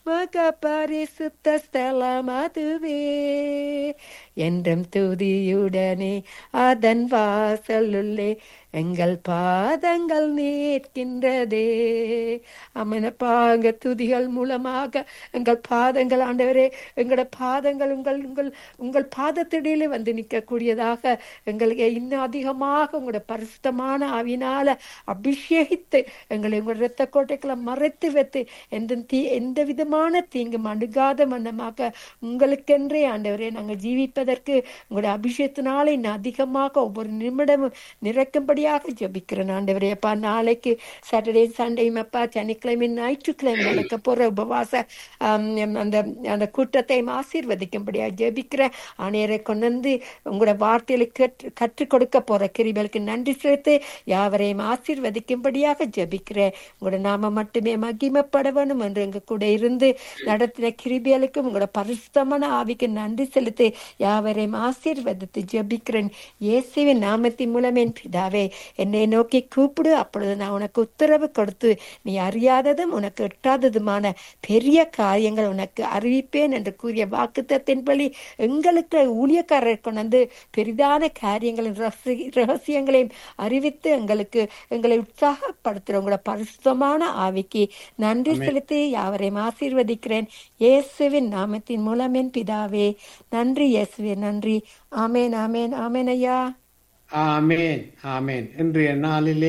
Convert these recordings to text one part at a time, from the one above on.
மக பரிசுத்த ஸ்தலம் அதுவே என்றும் துதியுடனே அதன் வாசலுள்ளே எங்கள் பாதங்கள் நிற்கின்றதே அமனப்பாங்க துதிகள் மூலமாக எங்கள் பாதங்கள் ஆண்டவரே எங்களோட பாதங்கள் உங்கள் உங்கள் உங்கள் பாதத்திடையிலே வந்து நிற்கக்கூடியதாக எங்களுக்கு இன்னும் அதிகமாக உங்களோட பரிசுத்தமான ஆவினால அபிஷேகித்து எங்களை உங்கள் இரத்த கோட்டைக்குள்ள மறைத்து வைத்து எந்த தீ எந்த விதமான தீங்கு அணுகாத மன்னமாக உங்களுக்கென்றே ஆண்டவரே நாங்கள் ஜீவிப்பதற்கு உங்களுடைய அபிஷேகத்தினால இன்னும் அதிகமாக ஒவ்வொரு நிமிடமும் நிறைக்கும்படியாக ஜெபிக்கிறேன் ஆண்டவரே அப்பா நாளைக்கு சாட்டர்டே சண்டேயும் அப்பா சனிக்கிழமை ஞாயிற்றுக்கிழமை நடக்க போற உபவாச ஆம், அந்த அந்த கூட்டத்தையும் ஆசீர்வதிக்கும்படியாக ஜெபிக்கிறேன் ஆணையரை கொண்டு வந்து உங்களோட வார்த்தைகளை கற்று கற்றுக் கொடுக்க போற கிருபலுக்கு நன்றி செலுத்து யாவரையும் ஆசீர்வதிக்கும்படியாக ஜெபிக்கிறேன் உங்களோட நாம மட்டுமே மகிமைப்பட வேணும் என்று எங்க கூட இருந்து நடத்தின கிருபியலுக்கும் உங்களோட பரிசுத்தமான ஆவிக்கு நன்றி செலுத்தி யாவரையும் ஆசீர்வதித்து ஜெபிக்கிறேன் இயேசுவின் நாமத்தின் மூலம் என் பிதாவே என்னை நோக்கி கூப்பிடு அப்பொழுது நான் உனக்கு உத்தரவு கொடுத்து நீ அறியாததும் உனக்கு எட்டாததுமான பெரிய காரியங்கள் உனக்கு அறிவிப்பேன் என்று கூறிய வாக்குத்தத்தின்படி எங்களுக்கு ஊழியக்காரர் கொண்டு பெரிதான காரியங்களின் ரகசி- ரகசியங்களையும் அறிவித்து எங்களுக்கு எங்களை உற்சாகப்படுத்துற உங்களோட பரிசுத்தமான ஆவிக்கு நன்றி செலுத்தி யாவரையும் ஆசீர்வதிக்கிறேன் இயேசுவின் நாமத்தின் மூலம் என் பிதாவே நன்றி இயேசுவே நன்றி ஆமேன் ஆமேன் ஆமேன் ஐயா ஆமேன் ஆமேன் இன்றைய நாளிலே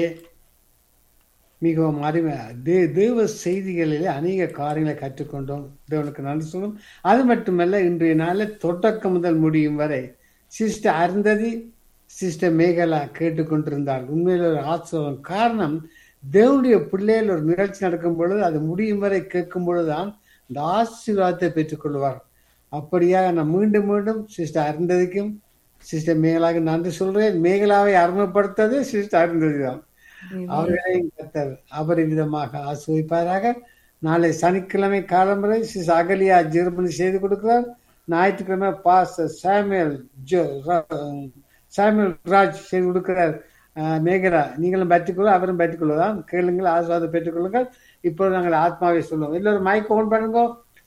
மிகவும் அறிவு தே தேவ செய்திகளிலே அநேக காரியங்களை கற்றுக்கொண்டோம் தேவனுக்கு நன்றி சொல்லும் அது மட்டுமல்ல இன்றைய நாளில் தொடக்கம் முதல் முடியும் வரை சிஸ்டர் அருந்ததி சிஸ்டர் மேகலா கேட்டுக்கொண்டிருந்தார் உண்மையில் ஒரு ஆச்சரியம் காரணம் தேவனுடைய பிள்ளைகள் ஒரு நிகழ்ச்சி நடக்கும் பொழுது அது முடியும் வரை கேட்கும் பொழுதுதான் இந்த ஆசீர்வாதத்தை பெற்றுக்கொள்வார் அப்படியாக நான் மீண்டும் மீண்டும் சிஸ்டர் அருந்ததிக்கும் சிஸ்டர் மேகலாவுக்கு நன்றி சொல்றேன் மேகலாவை அறிமுகப்படுத்தது சிஸ்டர் அருந்ததி தான் அவர்களையும் கத்தர் அபரிவிதமாக ஆசிர்வதிப்பாராக நாளை சனிக்கிழமை காலம்பரை சிஸ் அகலியா ஜெர்மனி செய்து கொடுக்கிறார் ஞாயிற்றுக்கிழமை பாஸ்டர் சாமுவேல் ஜோ- ரா- சாமுவேல் ராஜ் செய்து கொடுக்கிறார் அஹ், மேகலா நீங்களும் பெற்றுக்கொள்ள அவரும் பெற்றுக்கொள்ளலாம் கேளுங்கள் ஆசீர்வாதம் பெற்றுக்கொள்ளுங்கள் இப்பொழுது நாங்கள் ஆத்மாவை சொல்லுவோம் எல்லோரும் மைக் ஓன் பண்ணுங்க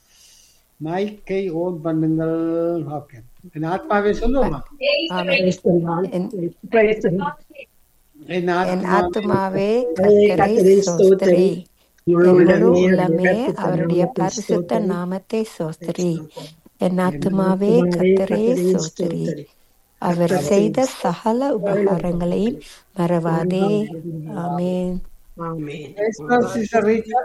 மைக்கை ஓன் பண்ணுங்கள் ஓகே ஆத்மாவை சொல்லுவோமா ஆமென். Praise the Lord. N Praise the Lord. என் என் ஆத்மா ஆத்துமாவே கர்த்தரை கர்த்தரை ஸ்தோத்திரி. சோஸ்திரி முழு என் முழு உள்ளமே உள்ளமே அவருடைய அவருடைய பரிசுத்த பரிசுத்த நாமத்தை நாமத்தை சோஸ்திரி ஸ்தோத்திரி. என் ஆத்துமாவே கர்த்தரே சோஸ்திரி அவர் செய்த சகல உபகாரங்களையும் மறவாதே ஆமென் ஆமென். சிஸ்டர் ரீச்சா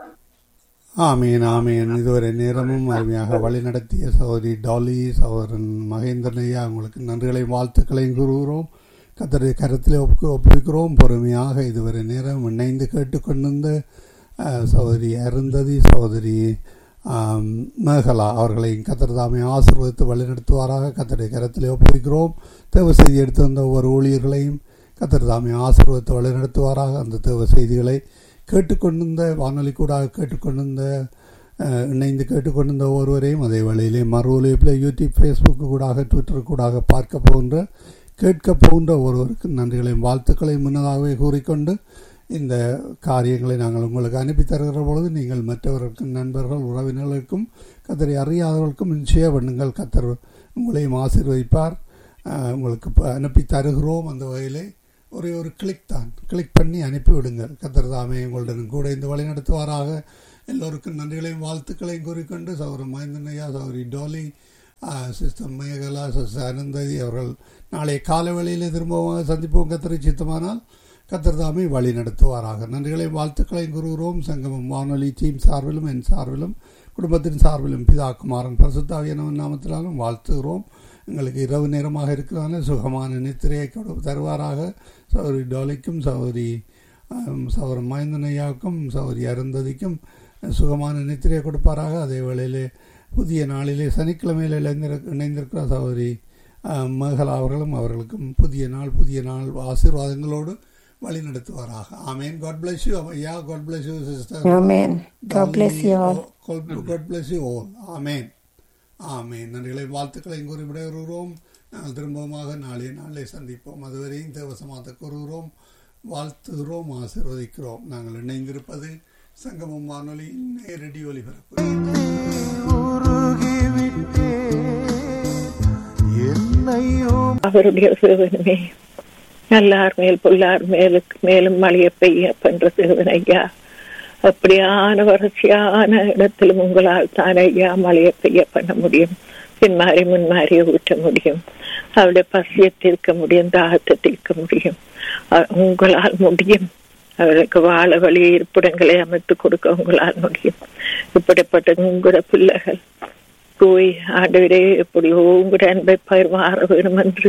ஆமீன் ஆமீன் இதுவரை நேரமும் அருமையாக வழிநடத்திய சகோதரி டாலி சகோதரன் மகேந்திரன் ஐயா உங்களுக்கு நன்றிகளையும் வாழ்த்துக்களையும் கூறுகிறோம் கத்தரை கருத்தில் ஒப்பு ஒப்புவிக்கிறோம் பொறுமையாக இதுவரை நேரம் இணைந்து கேட்டுக்கொண்டிருந்த அஹ், சகோதரி அருந்ததி சகோதரி ஆம், மேகலா அவர்களை கத்தர் தாமே ஆசீர்வதித்து வழிநடத்துவாராக கத்தரை கரத்திலே ஒப்புவிக்கிறோம் தேவ செய்தி எடுத்து வந்த ஒவ்வொரு ஊழியர்களையும் கத்தர் தாமே ஆசீர்வதித்து வழிநடத்துவாராக அந்த தேவ செய்திகளை கேட்டுக்கொண்டிருந்த வானொலி கூடாக கேட்டுக்கொண்டிருந்த அஹ், இணைந்து கேட்டுக்கொண்டிருந்த ஒருவரையும் அதே வேளையிலே மறு ஒலிப்பில் யூடியூப் ஃபேஸ்புக்கு கூடாக ட்விட்டர் கூடாக பார்க்க போகின்ற கேட்க போகின்ற ஒருவருக்கு நன்றிகளையும் வாழ்த்துக்களையும் முன்னதாகவே கூறிக்கொண்டு இந்த காரியங்களை நாங்கள் உங்களுக்கு அனுப்பி தருகிற பொழுது நீங்கள் மற்றவர்களுக்கும் நண்பர்கள் உறவினர்களுக்கும் கத்தரை அறியாதவர்களுக்கும் நிச்சயம் பண்ணுங்கள் கத்தர் உங்களையும் ஆசீர்வதிப்பார் அஹ், உங்களுக்கு ப- அனுப்பி தருகிறோம் அந்த வகையிலே ஒரே ஒரு கிளிக் தான் கிளிக் பண்ணி அனுப்பி விடுங்கள் கத்தர் தாமே உங்களுடன் கூட இந்த வழி நடத்துவாராக எல்லோருக்கும் நன்றிகளையும் வாழ்த்துக்களையும் கூறிக்கொண்டு சௌரி மகேந்திரனையா Sowri Dolly sister Mekala sister Ananthathi அவர்கள் நாளை காலை வேளையிலே திரும்பமாக சந்திப்போம் கத்தரை சித்தமானால் கத்தர் தாமே வழி நடத்துவாராக நன்றிகளையும் வாழ்த்துக்களையும் கூறுகிறோம் சங்கமம் வானொலி டீம் சார்பிலும் என் சார்பிலும் குடும்பத்தின் சார்பிலும் பிதா குமாரன் பரிசுத்தாவியனவன் நாமத்தினாலும் வாழ்த்துகிறோம் எங்களுக்கு இரவு நேரமாக இருக்கிறதால சுகமான நித்திரையை கொடு தருவாராக சௌரி டோலிக்கும் சௌரி சௌர மயந்தனையாவுக்கும் சௌரி அருந்ததிக்கும் சுகமான நித்திரையை கொடுப்பாராக அதே வேளையிலே புதிய நாளிலே சனிக்கிழமையில் இணைந்திரு இணைந்திருக்கிற சௌரி மேகலா அவர்களும் அவர்களுக்கும் புதிய நாள் புதிய நாள் ஆசீர்வாதங்களோடு வழி நடத்துவாராக ஆமேன் காட் பிளஸ் யூ ஐயா காட் பிளஸ் யூ சிஸ்டர் ஆமென் God bless you all. God bless you all ஆமேன் ஆமேன் நன்றிகளை வாழ்த்துக்களை கூறிவிட வருகிறோம் நாங்கள் திரும்பமாக நாளை நாளை சந்திப்போம் அதுவரையும் தேவசமாத்த கூறுகிறோம் வாழ்த்துகிறோம் ஆசீர்வதிக்கிறோம் நாங்கள் இணைந்திருப்பது சங்கமம் வானொலியின் நேரடி ஒலிபரப்பு அவருடைய சிறுவனுமே நல்லார் மேல் புல்லார் மேலுக்கு மேலும் மழைய பெய்ய பண்ற சிறுவன் ஐயா அப்படியான வறட்சியான இடத்திலும் உங்களால் தான் ஐயா மழைய பெய்ய பண்ண முடியும் பின்மாறி முன்மாறி ஊற்ற முடியும் அவருடைய பசியை தீர்க்க முடியும் தாகத்தை தீர்க்க முடியும் அ- உங்களால் முடியும் அவர்களுக்கு வாழ வழி இருப்பிடங்களை அமைத்து கொடுக்க உங்களால் முடியும் இப்படிப்பட்ட உங்களோட பிள்ளைகள் போய் ஆண்டவரே எப்படியோ உங்களோட அன்பை பயிர்வார வேணும் என்று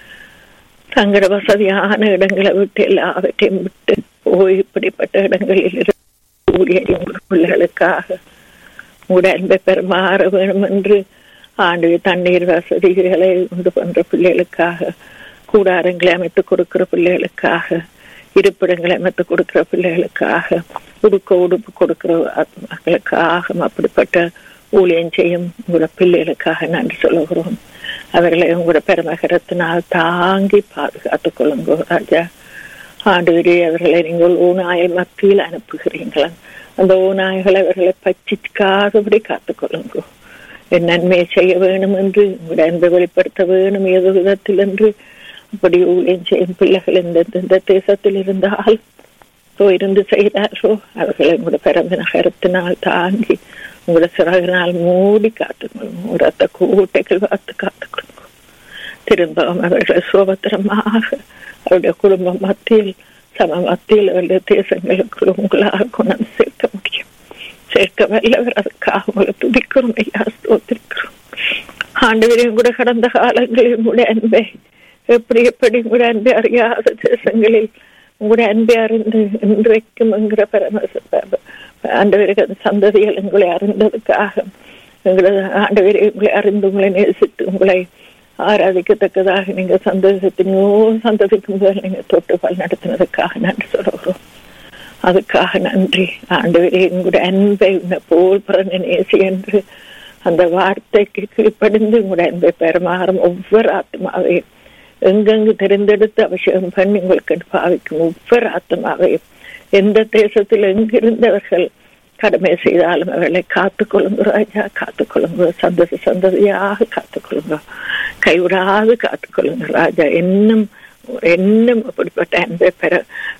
தங்களோட வசதியான இடங்களை விட்டு எல்லாவற்றையும் விட்டு போய் இப்படிப்பட்ட இடங்களில் இருந்து ஊழியர் உங்கள் பிள்ளைகளுக்காக உங்களோட அன்பை பெருமாற வேணும் என்று ஆண்டு தண்ணீர் வசதிகளை உண்டு பண்ற பிள்ளைகளுக்காக கூடாரங்களை அமைத்து கொடுக்கிற பிள்ளைகளுக்காக இருப்பிடங்களை அமைத்து கொடுக்கிற பிள்ளைகளுக்காக உடுக்க உடுப்பு கொடுக்கிற மக்களுக்காக அப்படிப்பட்ட ஊழியம் செய்யும் உங்களோட பிள்ளைகளுக்காக நன்றி சொல்லுகிறோம் அவர்களை உங்களோட பெருமகரத்தினால் தாங்கி பாதுகாத்துக் கொள்ளுங்க ராஜா ஆண்டுகிறே அவர்களை நீங்கள் ஊனாயை மத்தியில் அனுப்புகிறீங்களா அந்த ஊனாய்களை அவர்களை பச்சிக்காதபடி காத்துக்கொள்ளுங்க என் நன்மையை செய்ய வேணும் என்று உங்களுடைய அன்பை வெளிப்படுத்த வேணும் ஏதோ விதத்தில் என்று அப்படி ஊழியம் செய்யும் பிள்ளைகள் இந்த இந்த தேசத்தில் இருந்தால் இருந்து செய்தாரோ அவர்களை உங்களோட பிறந்த நகரத்தினால் தாங்கி உங்களோட சிறகினால் மூடி காத்துக்கொள்ளும் ரத்த கூட்டைகள் பார்த்து காத்துக்கொள்ளும் திரும்பவும் அவர்கள் சுபத்திரமாக அவருடைய குடும்ப மத்தியில் சம மத்தியில் அவருடைய தேசங்களுக்குள் உங்களால் கொண்டு சேர்க்க முடியும் சேர்க்க வல்லவர் அதுக்காக உங்களை துதிக்கிறோம் ஐயா ஸ்தோத்திருக்கிறோம் ஆண்டவரையும் கூட கடந்த காலங்களில் உங்களுடைய அன்பை எப்படி எப்படி உங்களுடைய அன்பை அறியாத தேசங்களில் உங்களுடைய அன்பை அறிந்து இன்றைக்கும் என்கிற பரம ஆண்டவருக்கு அந்த சந்ததிகள் உங்களை அறிந்ததுக்காக எங்களது ஆண்டவரை உங்களை அறிந்து உங்களை நேசித்து உங்களை ஆராதிக்கத்தக்கதாக நீங்க சந்தோஷத்தினோ சந்ததிக்கு முதல் நீங்க தொட்டு பல் நடத்தினதுக்காக நன்றி சொல்லுகிறோம் அதுக்காக நன்றி ஆண்டவரே உங்களுடைய அன்பை உன்னை போல் பிறந்த நேசி என்று அந்த வார்த்தைக்கு கீழ்ப்படிந்து உங்களுடைய அன்பை பெருமாறும் ஒவ்வொரு ஆத்மாவையும் எங்கெங்கு தெரிந்தெடுத்து அபிஷேகம் பண்ணி உங்களுக்கு பாவிக்கும் ஒவ்வொரு ஆத்மாவையும் எந்த தேசத்தில் எங்கிருந்தவர்கள் கடமை செய்தாலும் அவர்களை காத்துக்கொள்ளுங்க ராஜா காத்துக்கொள்ளுங்க சந்ததி சந்ததியாக காத்துக்கொள்ளுங்க கைவிடாது காத்துக்கொள்ளுங்க ராஜா இன்னும் இன்னும் அப்படிப்பட்ட அன்பை பெற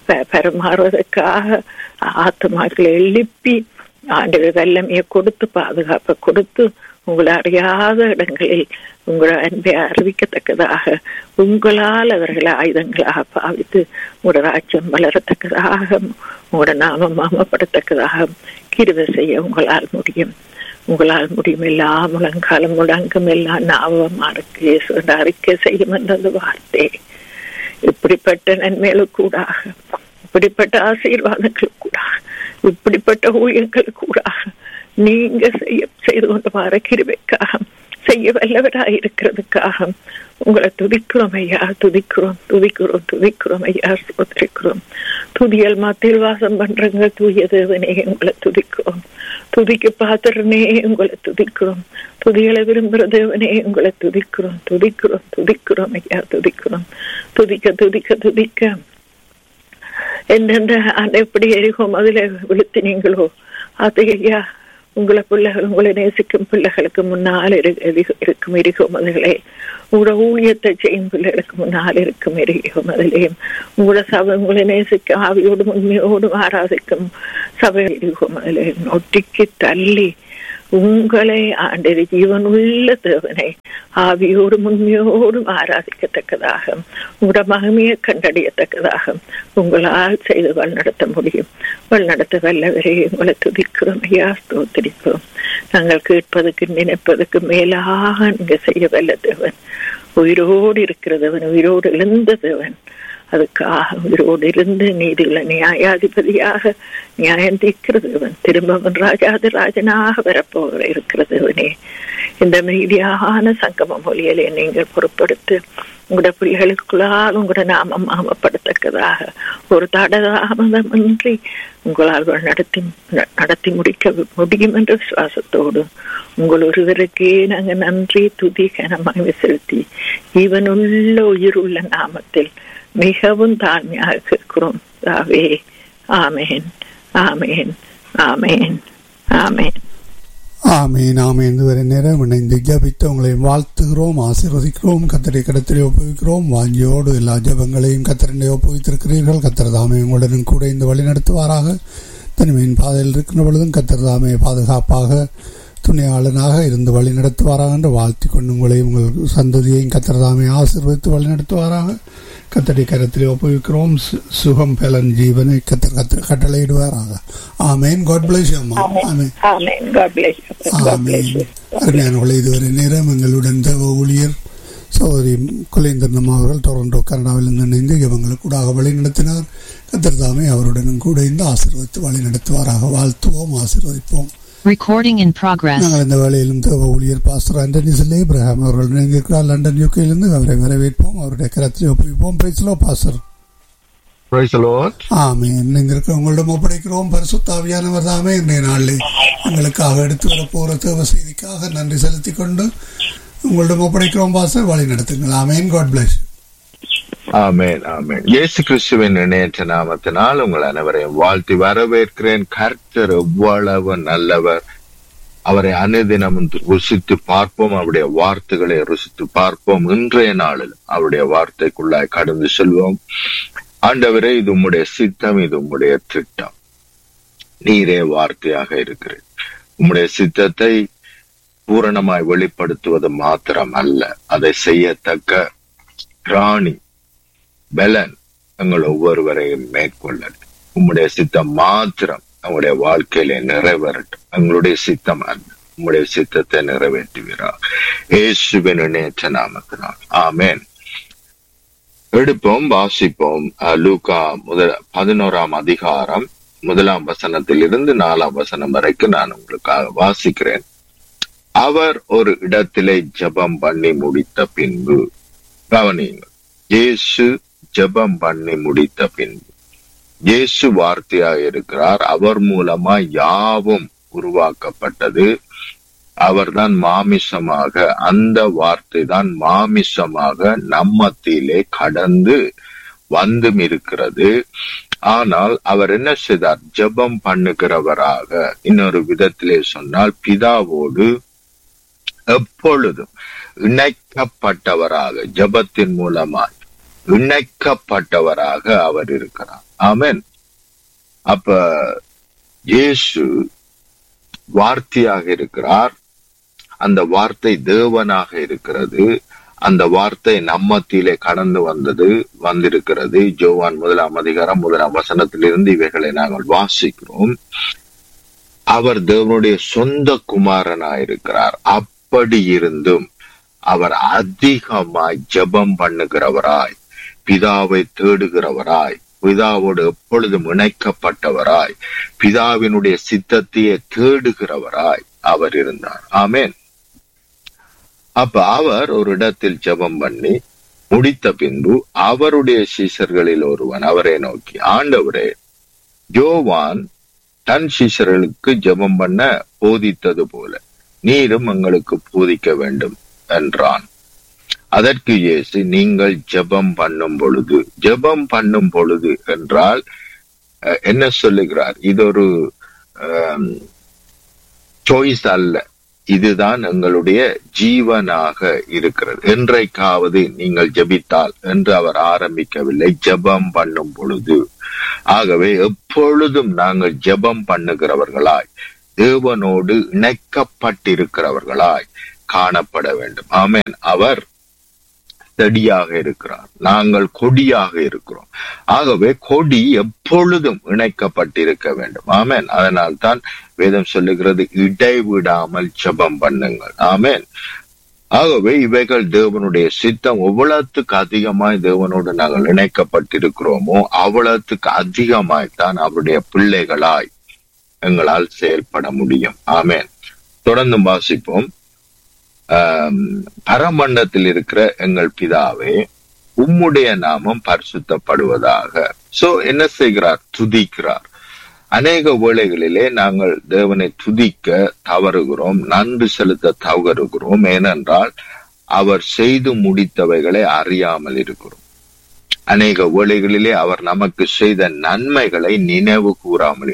பெறமாறுவதற்காக ஆத்மாக்களை எழுப்பி ஆண்டு வல்லமையை கொடுத்து பாதுகாப்பை கொடுத்து உங்களை அறியாத இடங்களில் உங்களை அன்பை அறிவிக்கத்தக்கதாக உங்களால் அவர்களை ஆயுதங்களாக பாவித்து உங்களோட ராஜ்யம் வளரத்தக்கதாக உங்களோட நாமம் மாமப்படத்தக்கதாக கிருவை செய்ய உங்களால் முடியும் உங்களால் முடியும் எல்லா முழங்காலம் முழங்கும் எல்லா நாவமா இருக்கு அறிக்கை செய்யும் என்ற அந்த வார்த்தை இப்படிப்பட்ட நன்மைகளுக்கூடாக இப்படிப்பட்ட ஆசீர்வாதங்களுக்கூடாக இப்படிப்பட்ட ஊழியங்களுக்கூடாக நீங்க செய்ய செய்து கொண்டு வர கிருவைக்காக செய்ய வல்லவராக இருக்கிறதுக்காக உங்களை துதிக்கிறோம் ஐயா துதிக்கிறோம் துதிக்கிறோம் துதிக்கிறோம் ஐயா சோதரிக்கிறோம் துதியல் மத்தியில் வாசம் பண்றங்க தூய தேவனே உங்களை துதிக்கிறோம் துதிக்க பாத்திரனே உங்களை துதிக்கிறோம் துதிகளை விரும்புகிற தேவனே உங்களை துதிக்கிறோம் துதிக்கிறோம் துதிக்கிறோம் ஐயா துதிக்கிறோம் துதிக்க துதிக்க துதிக்க எந்தெந்த எப்படி எரிகோம் அதுல விழுத்தினீங்களோ அது ஐயா உங்களை பிள்ளைகள் உங்களை நேசிக்கும் பிள்ளைகளுக்கு முன்னால் இருக்கும் எரிகோம் அதுகளை உங்களோட ஊழியத்தை செய்யும் பிள்ளைகளுக்கு முன்னால் இருக்கும் எரிகோம் அதிலேயும் உங்களோட சபை உங்களை நேசிக்க ஆவியோடும் உண்மையோடும் ஆராதிக்கும் சபை எரிகோம் அதிலேயும் ஒட்டிக்கு தள்ளி உங்களை ஆண்டது ஜீவனுள்ள தேவனை ஆவியோடும் உண்மையோடும் ஆராதிக்கத்தக்கதாக உங்களோட மகிமையை கண்டறியத்தக்கதாக உங்களால் செய்து வழிநடத்த முடியும் வழிநடத்த வல்லவரே உங்களை துதிக்கிறோம் ஐயா ஸ்தோத்திரிக்கிறோம் நாங்கள் கேட்பதற்கு நினைப்பதற்கு மேலாக நீங்க செய்ய வல்ல தேவன் உயிரோடு இருக்கிறதவன் உயிரோடு எழுந்த தேவன் அதுக்காக உயிரோடு இருந்து நீதிகளை நியாயாதிபதியாக நியாயம் தீர்க்கிறதுவன் திரும்பவன் ராஜாதி ராஜனாக வரப்போகிற இருக்கிறதுவனே இந்த மீதியான சங்கம மொழியலை நீங்கள் பொறுப்படுத்து உங்களோட பிள்ளைகளுக்குள்ளால் உங்களோட நாமம் மாமப்படத்தக்கதாக ஒரு தடதாமதமின்றி உங்களால் நடத்தி நடத்தி முடிக்க முடியும் என்ற விசுவாசத்தோடு உங்கள் ஒருவருக்கே நாங்கள் நன்றி துதி கனமாக செலுத்தி இவனுள்ள உயிருள்ள நாமத்தில் மிகவும் தாழ்மையாக இருக்கிறோம் தாவே ஆமேன் ஆமேன் ஆமேன் ஆமேன் ஆமீன் ஆமீன் இதுவரை நேரம் இணைந்து ஜபித்து உங்களை வாழ்த்துகிறோம் ஆசீர்வதிக்கிறோம் கத்தரை கடத்திலே ஒப்புவிக்கிறோம் வாஞ்சியோடு எல்லா ஜபங்களையும் கத்தரண்டை ஒப்புவித்திருக்கிறீர்கள் கத்தர் தாமே உங்களுடன் கூட இந்த வழி நடத்துவாராக தனிமையின் பாதையில் இருக்கின்ற பொழுதும் கத்தர் தாமே பாதுகாப்பாக துணையாளனாக இருந்து வழி நடத்துவாராக என்று வாழ்த்தி கொண்டு உங்களை உங்கள் சந்ததியையும் கத்தர் தாமே ஆசீர்வதித்து வழி நடத்துவாராக கத்தடி கரத்திலே ஒப்புவிக்கிறோம் சு- சுகம் பலன் ஜீவனை கத்தர் கத்தர் கட்டளையிடுவாராக ஆமேன் காட் பிளஸ் அம்மா ஆமேன் ஆமேன் காட் பிளஸ் காட் பிளஸ் ஆமென். அருமையானவர்களே இதுவரை நேரம் எங்களுடன் தேவ ஊழியர் சகோதரி குலேந்திரனம் அவர்கள் டொரண்டோ கனடாவிலிருந்து இணைந்து இவங்களுக்கு கூட வழி நடத்தினார் கத்தர் தாமே அவருடனும் கூட இந்த ஆசீர்வதித்து வழி நடத்துவாராக வாழ்த்துவோம் ஆசீர்வதிப்போம் Recording in progress. நாங்கள் இந்த வேளையிலும் தேவ ஊழியர் பாஸ்டர் ஆண்டனி சில்லை இப்ராஹிம் அவர்கள் இணைந்திருக்கிறார் லண்டன் யூகேயிலிருந்து அவரை வரவேற்போம் அவருடைய கரத்தில் ஒப்புவிப்போம் பேசலோ பாஸ்டர் Praise the Lord. ஆமே இணைந்திருக்க உங்களிடம் ஒப்படைக்கிறோம் பரிசுத்தாவியானவர் தாமே இன்றைய நாளில் எங்களுக்காக எடுத்து வர போற தேவ செய்திக்காக நன்றி செலுத்திக் கொண்டு உங்களிடம் ஒப்படைக்கிறோம் பாஸ்டர் வழி நடத்துங்கள் ஆமேன் காட் பிளஸ் ஆமென் ஆமென் இயேசு கிறிஸ்துவின் இணையற்ற நாமத்தினால் உங்கள் அனைவரையும் வாழ்த்தி வரவேற்கிறேன் கர்த்தர் எவ்வளவு நல்லவர் அவரை அனுதினமும் ருசித்து பார்ப்போம் அவருடைய வார்த்தைகளை ருசித்து பார்ப்போம் இன்றைய நாளில் அவருடைய வார்த்தைக்குள்ளாய் கடந்து செல்வோம் ஆண்டவரே இது உம்முடைய சித்தம் இது உம்முடைய திட்டம் நீரே வார்த்தையாக இருக்கிறேன் உம்முடைய சித்தத்தை பூரணமாய் வெளிப்படுத்துவது மாத்திரம் அல்ல அதை செய்யத்தக்க ராணி பலன் எங்கள் ஒவ்வொருவரையும் மேற்கொள்ளல் உம்முடைய சித்தம் மாத்திரம் நம்முடைய வாழ்க்கையில நிறைவேறட்டும் எங்களுடைய சித்தம் அல்ல உம்முடைய சித்தத்தை நிறைவேற்றுகிறார் இயேசுவின் இணையற்ற நாமத்தினால் ஆமென் எடுப்போம் வாசிப்போம் அஹ், லூக்கா முதல் பதினோராம் அதிகாரம் முதலாம் வசனத்திலிருந்து நாலாம் வசனம் வரைக்கும் நான் உங்களுக்காக வாசிக்கிறேன் அவர் ஒரு இடத்திலே ஜெபம் பண்ணி முடித்த பின்பு கவனியுங்கள் இயேசு ஜெபம் பண்ணி முடித்த பின்பு இயேசு வார்த்தையாக இருக்கிறார் அவர் மூலமா யாவும் உருவாக்கப்பட்டது அவர்தான் மாமிசமாக அந்த வார்த்தை தான் மாமிசமாக நம்மத்திலே கடந்து வந்தும் இருக்கிறது ஆனால் அவர் என்ன செய்தார் ஜெபம் பண்ணுகிறவராக இன்னொரு விதத்திலே சொன்னால் பிதாவோடு எப்பொழுதும் இணைக்கப்பட்டவராக ஜெபத்தின் மூலமாய் இணைக்கப்பட்டவராக அவர் இருக்கிறார் ஆமென் அப்ப இயேசு வார்த்தையாக இருக்கிறார் அந்த வார்த்தை தேவனாக இருக்கிறது அந்த வார்த்தை நம்மத்திலே கடந்து வந்தது வந்திருக்கிறது ஜோவான் முதலாம் அதிகாரம் முதலாம் வசனத்திலிருந்து இவைகளை நாங்கள் வாசிக்கிறோம் அவர் தேவனுடைய சொந்த குமாரனாயிருக்கிறார் அப்படி இருந்தும் அவர் அதிகமாய் ஜெபம் பண்ணுகிறவராய் பிதாவை தேடுகிறவராய் பிதாவோடு எப்பொழுதும் இணைக்கப்பட்டவராய் பிதாவினுடைய சித்தத்தையே தேடுகிறவராய் அவர் இருந்தார் ஆமென் அப்ப அவர் ஒரு இடத்தில் ஜெபம் பண்ணி முடித்த பின்பு அவருடைய சீசர்களில் ஒருவன் அவரை நோக்கி ஆண்டவரே யோவான் தன் சீசர்களுக்கு ஜெபம் பண்ண போதித்தது போல நீரும் எங்களுக்கு போதிக்க வேண்டும் என்றான் அதற்கு இயேசு நீங்கள் ஜெபம் பண்ணும் பொழுது ஜெபம் பண்ணும் பொழுது என்றால் அஹ், என்ன சொல்லுகிறார் இது ஒரு சாய்ஸ் அல்ல இதுதான் எங்களுடைய ஜீவனாக இருக்கிறது என்றைக்காவது நீங்கள் ஜெபித்தால் என்று அவர் ஆரம்பிக்கவில்லை ஜெபம் பண்ணும் பொழுது ஆகவே எப்பொழுதும் நாங்கள் ஜெபம் பண்ணுகிறவர்களாய் தேவனோடு இணைக்கப்பட்டிருக்கிறவர்களாய் காணப்பட வேண்டும் ஆமென் அவர் செடியாக இருக்கிறார் நாங்கள் கொடியாக இருக்கிறோம் ஆகவே கொடி எப்பொழுதும் இணைக்கப்பட்டிருக்க வேண்டும் ஆமென் அதனால் தான் வேதம் சொல்லுகிறது இடைவிடாமல் ஜெபம் பண்ணுங்கள் ஆமென் ஆகவே இவைகள் தேவனுடைய சித்தம் எவ்வளவுக்கு அதிகமாய் தேவனோடு நாங்கள் இணைக்கப்பட்டிருக்கிறோமோ அவ்வளவுக்கு அதிகமாய் தான் அவருடைய பிள்ளைகளாய் எங்களால் செயல்பட முடியும் ஆமென் தொடர்ந்து வாசிப்போம் ஆம், பரமண்டத்தில் இருக்கிற எங்கள் பிதாவே உம்முடைய நாமம் பரிசுத்தப்படுவதாக சோ என்ன செய்கிறார் துதிக்கிறார் அநேக வேளைகளிலே நாங்கள் தேவனை துதிக்க தவறுகிறோம் நன்றி செலுத்த தவறுகிறோம் ஏனென்றால் அவர் செய்து முடித்தவைகளை அறியாமல் இருக்கிறோம் அநேக வேளைகளிலே அவர் நமக்கு செய்த நன்மைகளை நினைவு கூறாமல் இருக்கிறோம்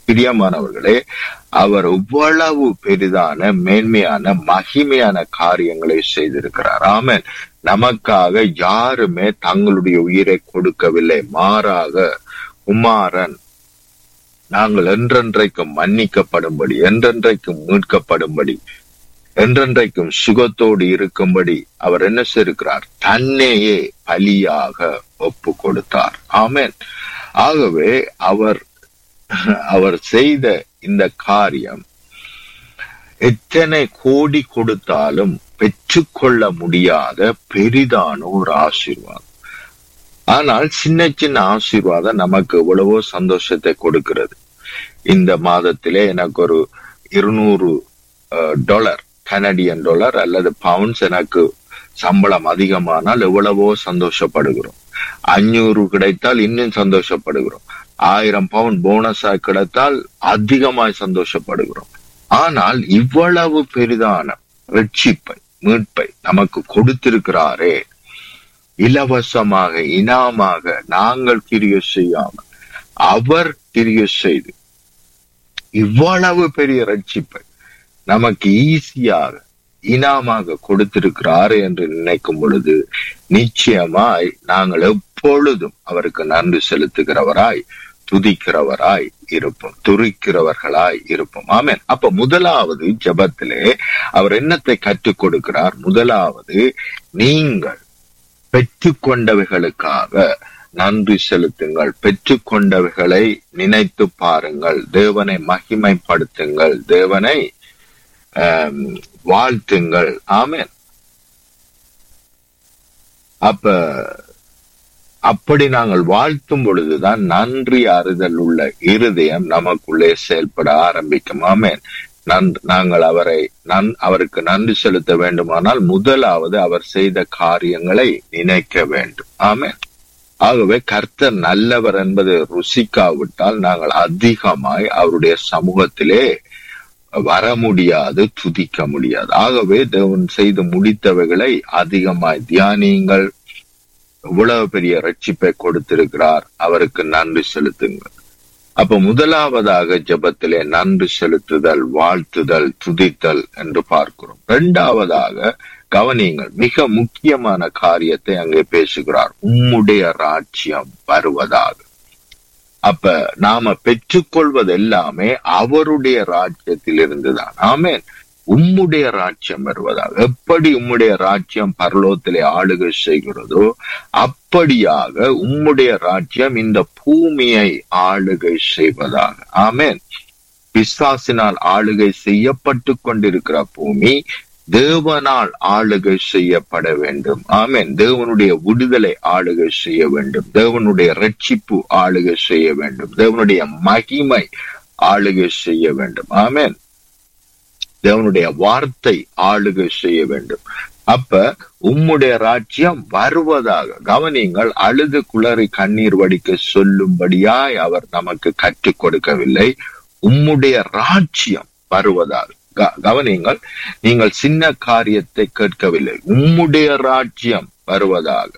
பிரியமானவர்களே அவர் எவ்வளவு பெரிதான மேன்மையான மகிமையான காரியங்களை செய்திருக்கிறார் ஆமென் நமக்காக யாருமே தங்களுடைய உயிரை கொடுக்கவில்லை மாறாக குமாரன் நாங்கள் என்றென்றைக்கும் மன்னிக்கப்படும்படி என்றென்றைக்கும் மீட்கப்படும்படி என்றென்றைக்கும் சுகத்தோடு இருக்கும்படி அவர் என்ன செய்திருக்கிறார் தன்னையே பலியாக ஒப்பு கொடுத்தார் ஆமென் ஆகவே அவர் அவர் செய்த இந்த காரியம் எத்தனை கோடி கொடுத்தாலும் பெற்றுக்கொள்ள முடியாத பெரிதான ஒரு ஆசீர்வாதம் ஆனால் சின்ன சின்ன ஆசீர்வாதம் நமக்கு எவ்வளவோ சந்தோஷத்தை கொடுக்கிறது இந்த மாதத்திலே எனக்கு ஒரு இருநூறு டாலர் கனடியன் டாலர் அல்லது பவுண்ட்ஸ் எனக்கு சம்பளம் அதிகமானால் எவ்வளவோ சந்தோஷப்படுகிறோம் அஞ்சூறு கிடைத்தால் இன்னும் சந்தோஷப்படுகிறோம் ஆயிரம் பவுண்ட் போனஸா கிடைத்தால் அதிகமாய் சந்தோஷப்படுகிறோம் ஆனால் இவ்வளவு பெரிதான ரட்சிப்பை மீட்பை நமக்கு கொடுத்திருக்கிறாரே இலவசமாக இனாமாக நாங்கள் கிரிய செய்யாமல் அவர் கிரிய செய்து இவ்வளவு பெரிய ரட்சிப்பை நமக்கு ஈஸியாக இனாமாக கொடுத்திருக்கிறார் என்று நினைக்கும் பொழுது நிச்சயமாய் நாங்கள் எப்பொழுதும் அவருக்கு நன்றி செலுத்துகிறவராய் துதிக்கிறவராய் இருப்போம் துரிக்கிறவர்களாய் இருப்போம் ஆமென் அப்ப முதலாவது ஜபத்திலே அவர் என்னத்தை கற்றுக் கொடுக்கிறார் முதலாவது நீங்கள் பெற்றுக்கொண்டவைகளுக்காக நன்றி செலுத்துங்கள் பெற்றுக்கொண்டவைகளை நினைத்து பாருங்கள் தேவனை மகிமைப்படுத்துங்கள் தேவனை ஆம், வாழ்த்துங்கள் ஆமென் அப்ப அப்படி நாங்கள் வாழ்த்தும் பொழுதுதான் நன்றி அறிதல் உள்ள இருதயம் நமக்குள்ளே செயல்பட ஆரம்பிக்கும் ஆமென் நன்- நாங்கள் அவரை நன் அவருக்கு நன்றி செலுத்த வேண்டுமானால் முதலாவது அவர் செய்த காரியங்களை நினைக்க வேண்டும் ஆமென் ஆகவே கர்த்தர் நல்லவர் என்பது ருசிக்காவிட்டால் நாங்கள் அதிகமாய் அவருடைய சமூகத்திலே வர முடியாது துதிக்க முடியாது ஆகவே தேவன் செய்து முடித்தவைகளை அதிகமாய் தியானியுங்கள் இவ்வளவு பெரிய ரட்சிப்பை கொடுத்திருக்கிறார் அவருக்கு நன்றி செலுத்துங்கள் அப்ப முதலாவதாக ஜெபத்திலே நன்றி செலுத்துதல் வாழ்த்துதல் துதித்தல் என்று பார்க்கிறோம் இரண்டாவதாக கவனியுங்கள் மிக முக்கியமான காரியத்தை அங்கே பேசுகிறார் உம்முடைய ராஜ்யம் வருவதாக அப்ப நாம பெற்றுக்கொள்வது எல்லாமே அவருடைய ராஜ்யத்தில் இருந்துதான் ஆமென் உம்முடைய ராஜ்யம் வருவதாக எப்படி உம்முடைய ராஜ்யம் பரலோகத்திலே ஆளுகை செய்கிறதோ அப்படியாக உம்முடைய ராஜ்யம் இந்த பூமியை ஆளுகை செய்வதாக ஆமென் பிசாசினால் ஆளுகை செய்யப்பட்டு கொண்டிருக்கிற பூமி தேவனால் ஆளுகை செய்யப்பட வேண்டும் ஆமென் தேவனுடைய விடுதலை ஆளுகை செய்ய வேண்டும் தேவனுடைய ரட்சிப்பு ஆளுகை செய்ய வேண்டும் தேவனுடைய மகிமை ஆளுகை செய்ய வேண்டும் ஆமென் தேவனுடைய வார்த்தை ஆளுகை செய்ய வேண்டும் அப்ப உம்முடைய ராஜ்யம் வருவதாக கவனிங்கள் அழுது குளறி கண்ணீர் வடிக்க சொல்லும்படியாய் அவர் நமக்கு கற்றுக் கொடுக்கவில்லை உம்முடைய ராஜ்யம் வருவதாக க- கவனியுங்கள் நீங்கள் சின்ன காரியத்தை கேட்கவில்லை உம்முடைய ராஜ்யம் வருவதாக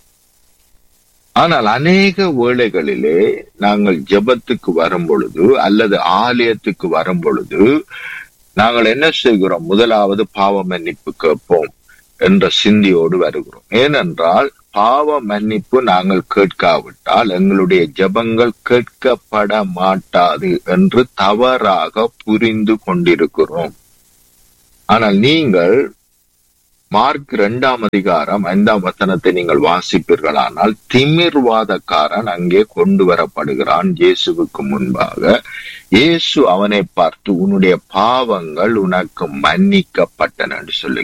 ஆனால் அநேக வேளைகளிலே நாங்கள் ஜெபத்துக்கு வரும் பொழுது அல்லது ஆலயத்துக்கு வரும் பொழுது நாங்கள் என்ன செய்கிறோம் முதலாவது பாவ மன்னிப்பு கேட்போம் என்ற சிந்தியோடு வருகிறோம் ஏனென்றால் பாவ மன்னிப்பு நாங்கள் கேட்காவிட்டால் எங்களுடைய ஜெபங்கள் கேட்கப்பட மாட்டாது என்று தவறாக புரிந்து கொண்டிருக்கிறோம் ஆனால் நீங்கள் மார்க் இரண்டாம் அதிகாரம் ஐந்தாம் வசனத்தை நீங்கள் வாசிப்பீர்களானால் திமிர்வாதக்காரன் அங்கே கொண்டு வரப்படுகிறான் இயேசுவுக்கு முன்பாக இயேசு அவனை பார்த்து உன்னுடைய பாவங்கள் உனக்கு மன்னிக்கப்பட்டன என்று சொல்லி